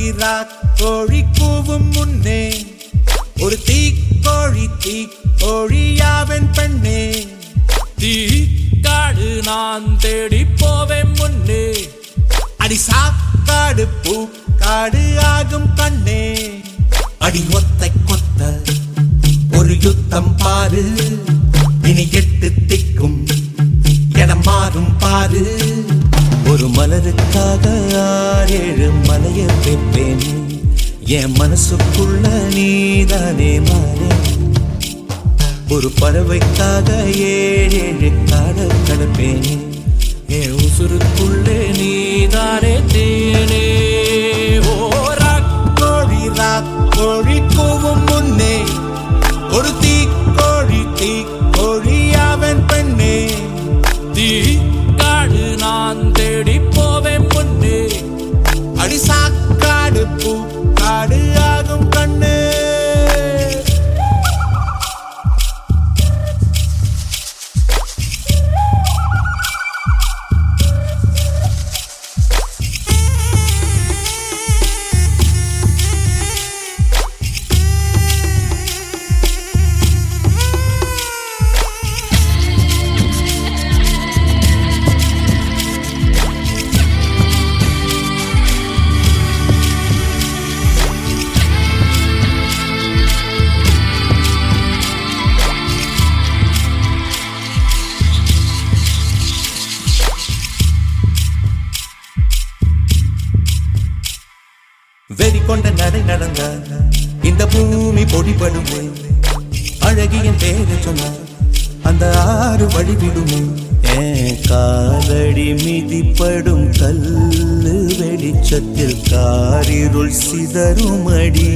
rock கோழி கூவும் முன்னே ஒரு தீக்கோழி தீக்கோழியாவன் பெண்ணே தீ காடு நான் தேடி போவேன் முன்னே அடி சாக்காடு பூக்காடு ஆகும் கண்ணே அடி ஒத்தை கொத்த ஒரு யுத்தம் பாரு இனி எட்டு திக்கும் இடம் மாறும் பாரு ஒரு மலருக்காக ஆறேழு மலைய வைப்பேன் என் மனசுக்குள்ள நீதானே மாறே ஒரு பறவைக்காக ஏழேழு காட கடப்பேன் என் உசுருக்குள்ளே நீதானே தேனே ஓ ராக் கோழி ராக் கோழி கூவும் முன்னே ஒரு தீக்கோழி தீக்கோழி அவன் பெண்ணே தீ காடு நான் தேடி போவேன் முன்னே அடி சாக்காடு பூக்காடு ஆகும் கண்ணே வெறி கொண்ட நடை நடந்த இந்த பூமி பொடிபடுமே அழகியின் பேரை சொன்ன அந்த ஆறு வழிவிடுமே ஏன் காலடி மிதிப்படும் கல்லு வெளிச்சத்தில் காரிருள் சிதறுமடி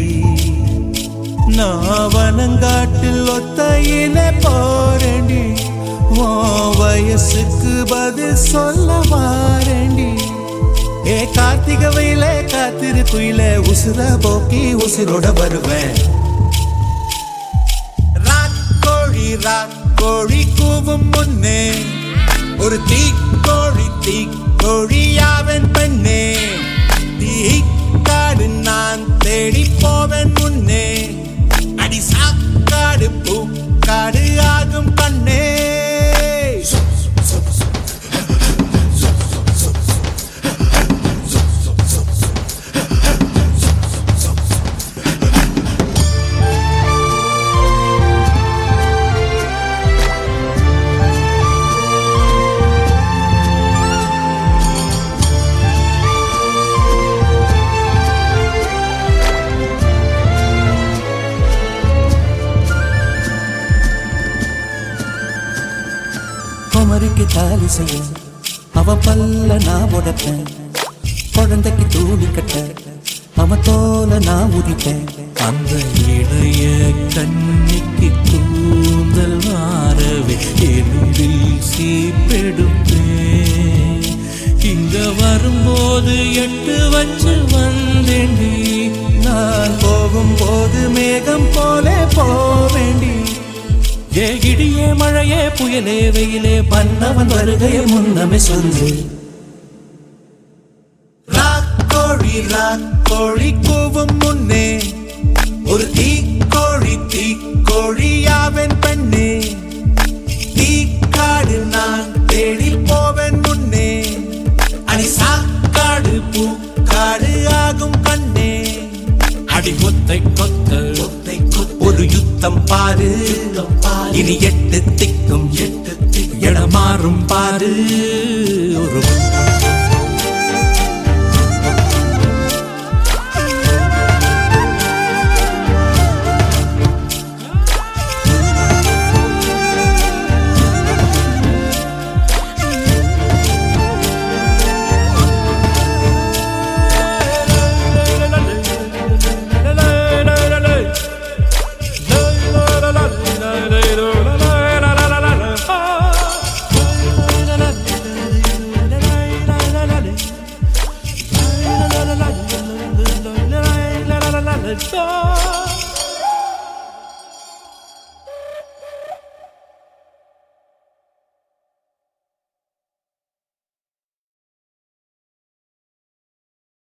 நாவனங்காட்டில் ஒத்தையில போரண்டி ஓ வயசுக்கு பதில் சொல்ல மாறண்டி ஏ கார்த்திக வெயில காத்திரு குயில உசுர போக்கி உசுரோட வருவேன் ராக்கோழி ராக்கோழி கூவும் முன்னே ஒரு தீக்கோழி தீக்கோழியாவன் பெண்ணே தீக்காடு நான் தேடி போவேன் முன்னே அடி சாக்காடு பூக்காடு ஆகும் கண்ணே குமரிக்கு தாலி செய்ய அவ பல்ல நான் உடைப்பேன் குழந்தைக்கு தூளி கட்ட அவ தோல நான் உதிப்பேன் அந்த இளைய கண்ணிக்கு கூந்தல் மாறவே எலும்பில் சீப்பெடுப்பேன் இங்க வரும்போது எட்டு வச்சு வந்தேண்டி நான் போகும்போது மேகம் போலே போவேண்டி ஏ இடியே மழையே புயலே வெயிலே மன்னவன் வருகையை முன்னமே சொல்லு ராக்கோழி ராக்கோழி கூவும் முன்னே ஒரு தீக்கோழி தீக்கோழியாவன் பெண்ணே தீக்காடு நான் தேடி போவேன் முன்னே அடி சாக்காடு பூக்காடு ஆகும் கண்ணே அடி கொத்தை கொத்த கொத்தை கொத்த ஒரு யுத்தம் பாரு இனி எட்டு திக்கும் எட்டு திக்கும் இடமாறும் பாரு ஒரு Oh